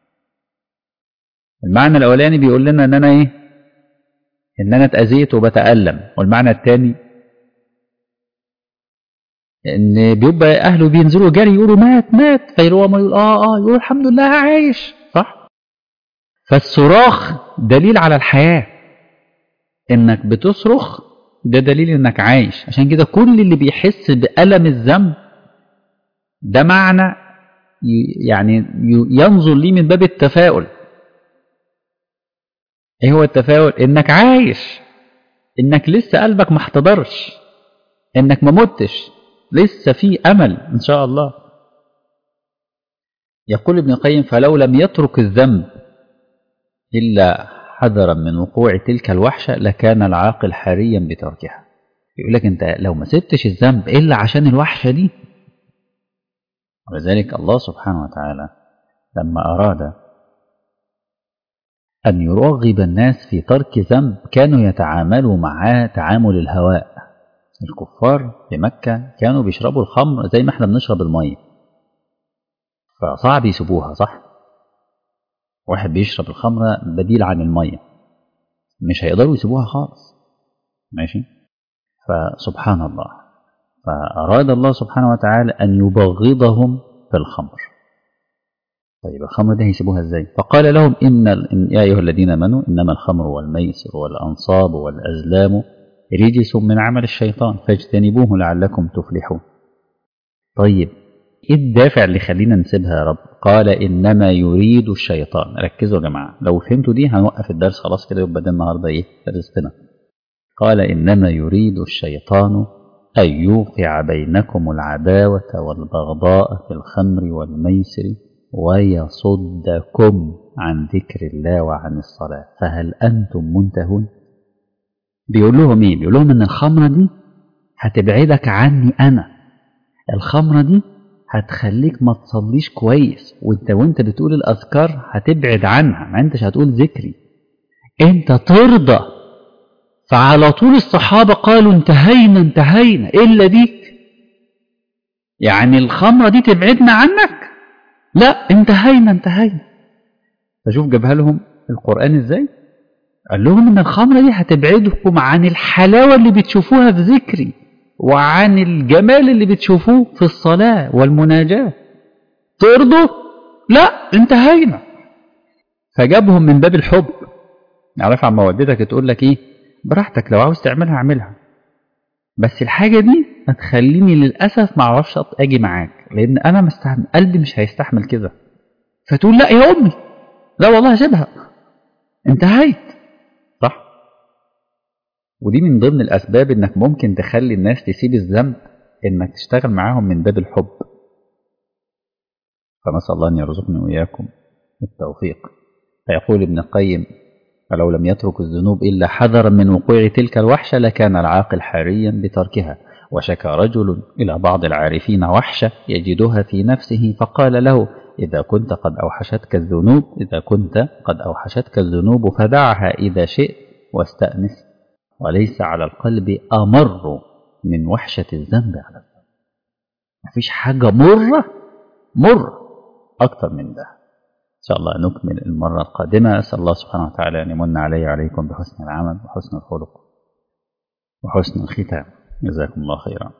Speaker 1: المعنى الاولاني بيقول لنا ان انا ايه ان انا اتاذيت وبتالم والمعنى الثاني ان بيبقى اهله بينزلوا جري يقولوا مات مات فيروح يقول اه اه يقول الحمد لله عايش صح فالصراخ دليل على الحياه انك بتصرخ ده دليل انك عايش عشان كده كل اللي بيحس بألم الذنب ده معنى يعني ينظر ليه من باب التفاؤل ايه هو التفاؤل انك عايش انك لسه قلبك ما احتضرش انك ما متش لسه في امل ان شاء الله يقول ابن القيم فلو لم يترك الذنب الا حذرا من وقوع تلك الوحشه لكان العاقل حريا بتركها يقول لك انت لو ما سبتش الذنب الا عشان الوحشه دي ولذلك الله سبحانه وتعالى لما اراد أن يرغب الناس في ترك ذنب كانوا يتعاملوا معاه تعامل الهواء الكفار في مكة كانوا بيشربوا الخمر زي ما احنا بنشرب المية فصعب يسيبوها صح واحد بيشرب الخمرة بديل عن المية مش هيقدروا يسيبوها خالص ماشي فسبحان الله فأراد الله سبحانه وتعالى أن يبغضهم في الخمر طيب الخمر ده هيسيبوها ازاي فقال لهم إن يا أيها الذين آمنوا إنما الخمر والميسر والأنصاب والأزلام رجس من عمل الشيطان فاجتنبوه لعلكم تفلحون طيب ايه الدافع اللي يخلينا نسيبها يا رب قال انما يريد الشيطان ركزوا يا جماعه لو فهمتوا دي هنوقف الدرس خلاص كده يبقى ده النهارده ايه درستنا قال انما يريد الشيطان ان يوقع بينكم العداوه والبغضاء في الخمر والميسر ويصدكم عن ذكر الله وعن الصلاه فهل انتم منتهون بيقول لهم ايه بيقول لهم ان الخمره دي هتبعدك عني انا الخمره دي هتخليك ما تصليش كويس وانت وانت بتقول الاذكار هتبعد عنها ما انتش هتقول ذكري انت ترضى فعلى طول الصحابه قالوا انتهينا انتهينا الا ديك يعني الخمره دي تبعدنا عنك لا انتهينا انتهينا فشوف جابها لهم القران ازاي قال لهم ان الخمره دي هتبعدكم عن الحلاوه اللي بتشوفوها في ذكري وعن الجمال اللي بتشوفوه في الصلاة والمناجاة ترضوا لا انتهينا فجابهم من باب الحب عارف عم والدتك تقول لك ايه براحتك لو عاوز تعملها اعملها بس الحاجة دي هتخليني للأسف ما اعرفش اجي معاك لان انا مستحمل قلبي مش هيستحمل كده فتقول لا يا امي لا والله سيبها انتهيت صح ودي من ضمن الأسباب إنك ممكن تخلي الناس تسيب الذنب إنك تشتغل معاهم من باب الحب فنسأل الله أن يرزقني وإياكم التوفيق فيقول ابن القيم فلو لم يترك الذنوب إلا حذرا من وقوع تلك الوحشة لكان العاقل حريا بتركها وشكى رجل إلى بعض العارفين وحشة يجدها في نفسه فقال له إذا كنت قد أوحشتك الذنوب إذا كنت قد أوحشتك الذنوب فدعها إذا شئت واستأنس وليس على القلب أمر من وحشة الذنب على الذنب مفيش حاجة مرة مر أكتر من ده إن شاء الله نكمل المرة القادمة أسأل الله سبحانه وتعالى أن يمن علي وعليكم بحسن العمل وحسن الخلق وحسن الختام جزاكم الله خيرا